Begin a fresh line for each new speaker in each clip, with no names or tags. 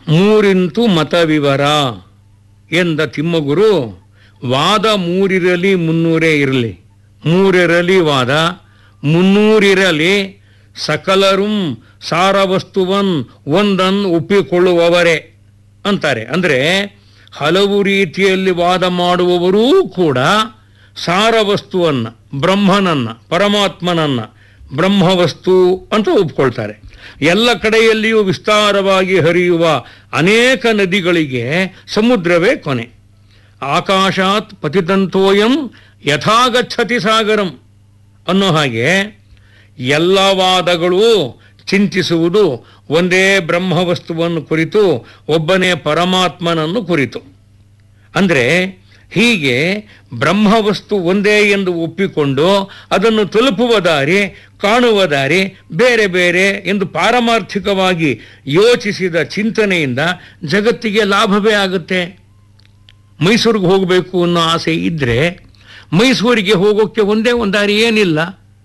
ಮೂರಿಂತು ಮತವಿವರ ಎಂದ ತಿಮ್ಮಗುರು ವಾದ ಮೂರಿರಲಿ ಮುನ್ನೂರೇ ಇರಲಿ ಮೂರಿರಲಿ ವಾದ ಮುನ್ನೂರಿರಲಿ ಸಕಲರುಂ ಸಾರವಸ್ತುವನ್ ಒಂದನ್ ಒಪ್ಪಿಕೊಳ್ಳುವವರೇ ಅಂತಾರೆ ಅಂದರೆ ಹಲವು ರೀತಿಯಲ್ಲಿ ವಾದ ಮಾಡುವವರೂ ಕೂಡ ಸಾರವಸ್ತುವನ್ನ ಬ್ರಹ್ಮನನ್ನ ಪರಮಾತ್ಮನನ್ನ ಬ್ರಹ್ಮವಸ್ತು ಅಂತ ಒಪ್ಕೊಳ್ತಾರೆ ಎಲ್ಲ ಕಡೆಯಲ್ಲಿಯೂ ವಿಸ್ತಾರವಾಗಿ ಹರಿಯುವ ಅನೇಕ ನದಿಗಳಿಗೆ ಸಮುದ್ರವೇ ಕೊನೆ ಆಕಾಶಾತ್ ಪತಿತಂತೋಯಂ ಯಥಾಗಚ್ಚತಿ ಸಾಗರಂ ಅನ್ನೋ ಹಾಗೆ ಎಲ್ಲ ವಾದಗಳು ಚಿಂತಿಸುವುದು ಒಂದೇ ಬ್ರಹ್ಮವಸ್ತುವನ್ನು ಕುರಿತು ಒಬ್ಬನೇ ಪರಮಾತ್ಮನನ್ನು ಕುರಿತು ಅಂದರೆ ಹೀಗೆ ಬ್ರಹ್ಮವಸ್ತು ಒಂದೇ ಎಂದು ಒಪ್ಪಿಕೊಂಡು ಅದನ್ನು ತಲುಪುವ ದಾರಿ ಕಾಣುವ ದಾರಿ ಬೇರೆ ಬೇರೆ ಎಂದು ಪಾರಮಾರ್ಥಿಕವಾಗಿ ಯೋಚಿಸಿದ ಚಿಂತನೆಯಿಂದ ಜಗತ್ತಿಗೆ ಲಾಭವೇ ಆಗುತ್ತೆ ಮೈಸೂರಿಗೆ ಹೋಗಬೇಕು ಅನ್ನೋ ಆಸೆ ಇದ್ದರೆ ಮೈಸೂರಿಗೆ ಹೋಗೋಕ್ಕೆ ಒಂದೇ ಒಂದು ದಾರಿ ಏನಿಲ್ಲ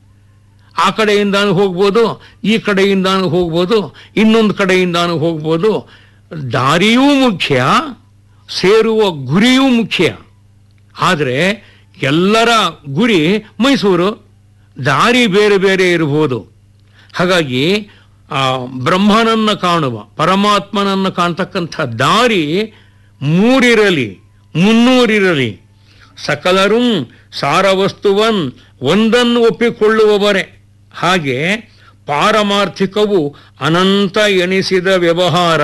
ಆ ಕಡೆಯಿಂದಾನು ಹೋಗ್ಬೋದು ಈ ಕಡೆಯಿಂದಾನು ಹೋಗ್ಬೋದು ಇನ್ನೊಂದು ಕಡೆಯಿಂದಾನು ಹೋಗ್ಬೋದು ದಾರಿಯೂ ಮುಖ್ಯ ಸೇರುವ ಗುರಿಯೂ ಮುಖ್ಯ ಆದರೆ ಎಲ್ಲರ ಗುರಿ ಮೈಸೂರು ದಾರಿ ಬೇರೆ ಬೇರೆ ಇರಬಹುದು ಹಾಗಾಗಿ ಆ ಬ್ರಹ್ಮನನ್ನು ಕಾಣುವ ಪರಮಾತ್ಮನನ್ನು ಕಾಣ್ತಕ್ಕಂಥ ದಾರಿ ಮೂರಿರಲಿ ಮುನ್ನೂರಿರಲಿ ಸಕಲರೂ ಸಾರವಸ್ತುವನ್ ಒಂದನ್ನು ಒಪ್ಪಿಕೊಳ್ಳುವವರೇ ಹಾಗೆ ಪಾರಮಾರ್ಥಿಕವು ಅನಂತ ಎನಿಸಿದ ವ್ಯವಹಾರ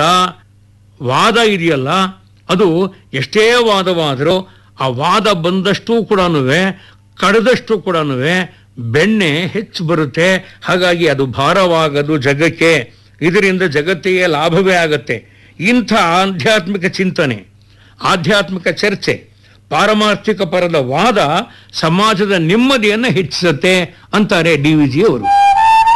ವಾದ ಇದೆಯಲ್ಲ ಅದು ಎಷ್ಟೇ ವಾದವಾದರೂ ಆ ವಾದ ಬಂದಷ್ಟೂ ಕೂಡ ಕಳೆದಷ್ಟು ಕೂಡ ಬೆಣ್ಣೆ ಹೆಚ್ಚು ಬರುತ್ತೆ ಹಾಗಾಗಿ ಅದು ಭಾರವಾಗದು ಜಗಕ್ಕೆ ಇದರಿಂದ ಜಗತ್ತಿಗೆ ಲಾಭವೇ ಆಗತ್ತೆ ಇಂಥ ಆಧ್ಯಾತ್ಮಿಕ ಚಿಂತನೆ ಆಧ್ಯಾತ್ಮಿಕ ಚರ್ಚೆ ಪಾರಮಾರ್ಥಿಕ ಪರದ ವಾದ ಸಮಾಜದ ನೆಮ್ಮದಿಯನ್ನು ಹೆಚ್ಚಿಸುತ್ತೆ ಅಂತಾರೆ ಡಿ ವಿ ಜಿ ಅವರು